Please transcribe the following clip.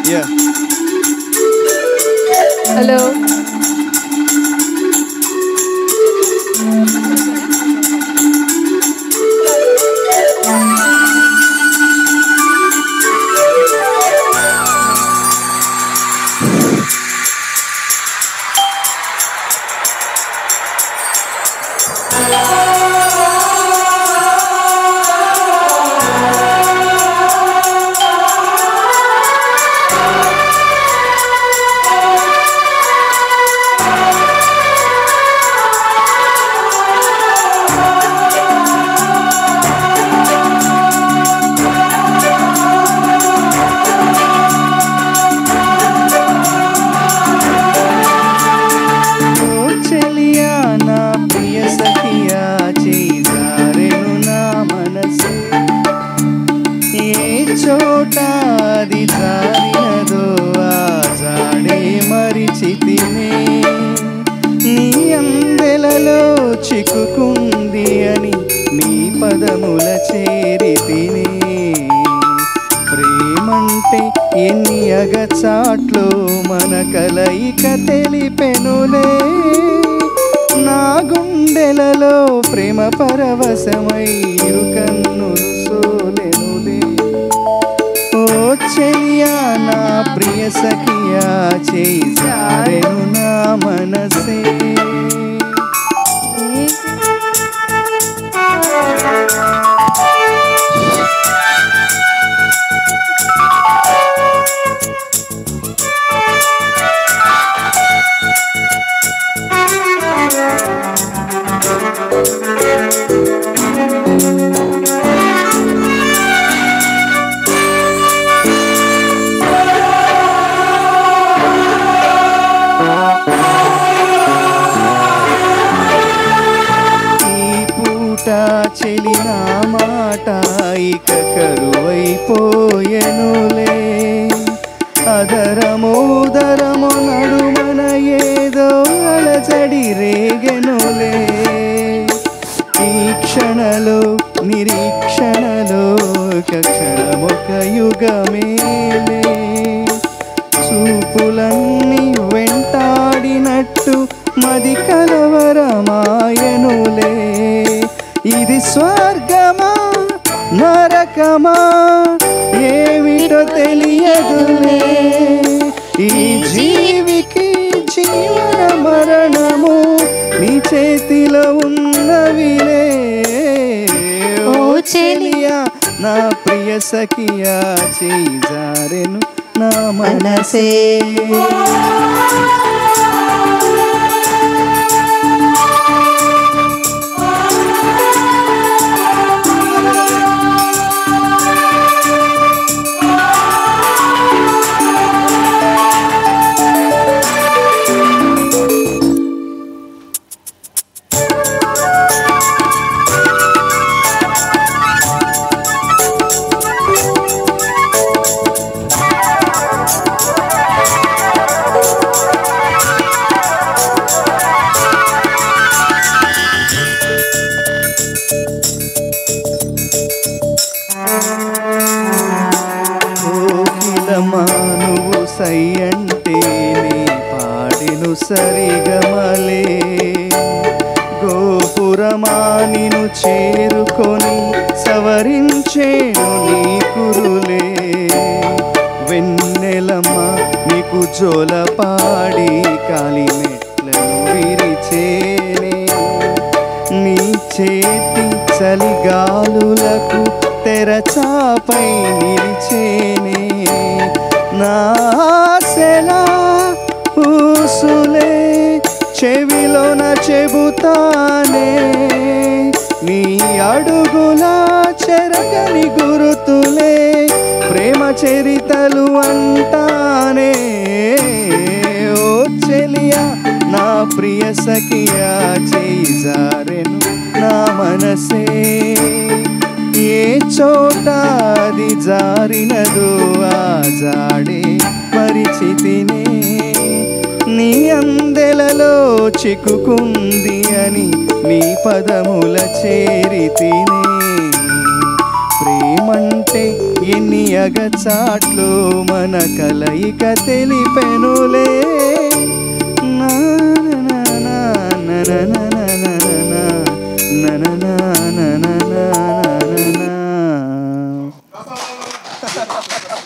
Yeah. Hello ఓ చెలియా నా ప్రియ సఖియా చేయి జారెను నా మనసు ఏ చోట అది జారినదో ఆ జాడే మరిచితినే నీ అందెలలో చిక్కుకుంది అని నీ పదముల చేరి తినే ప్రేమంటే ఎన్ని అగచాట్లు మన కలయిక తెలిపెనులే నా గుండెలలో ప్రేమ పరవశమై ఇరు కన్నులు సోలెనులే ఓ చెలియా నా ప్రియ సఖియా చేయి జారెను నా మనసే ఈ పూట చెలిన మాట ఇక కరువైపోయెనులే అదరమోదరము నడుమన ఏదో అలజడి రేగెనులే ఈ క్షణలో నిరీక్షణలో ఒక క్షణమొక యుగమేలే చూపులన్నీ వెంటాడినట్టు మది కలవరమాయనులే ఇది స్వర్గమా నరకమా ఏమిటో తెలియదులే ఈ జీవికి జీవన మరణము నీ చేతిలో ఉన్నవిలే ఓ చెలియా నా ప్రియ సఖియా చేయి జారెను నా మనసే కోకిలమా నువ్వు సై అంటేనే పాడెను సరిగమలే గోపురమా నిను చేరుకొని సవరించేను నీ కురులే వెన్నెలమ్మ నీకు జోల పాడి కాలి మెట్లను విరిచేనే నీ చేతి చలిగాలులకు తెరచాపై నిలిచేనే నాశలా ఊసులే చెవిలోన చెబుతానే నీ అడుగుల చెరగని గురుతులే ప్రేమ చరితలు అంటానే ఓ చెలియా నా ప్రియ సఖియా చేయి జారెను నా మనసే ఏ చోట అది జారినదో ఆ జాడే మరిచితినే నీ అందెలలో చిక్కుకుంది అని నీ పదముల చేరి తినే ప్రేమంటే ఎన్ని జగచాట్లు మన కలయిక తెలిపెనులే నా నా నా నా నా నా నా నా నా నా నా నా నా నా నా నా.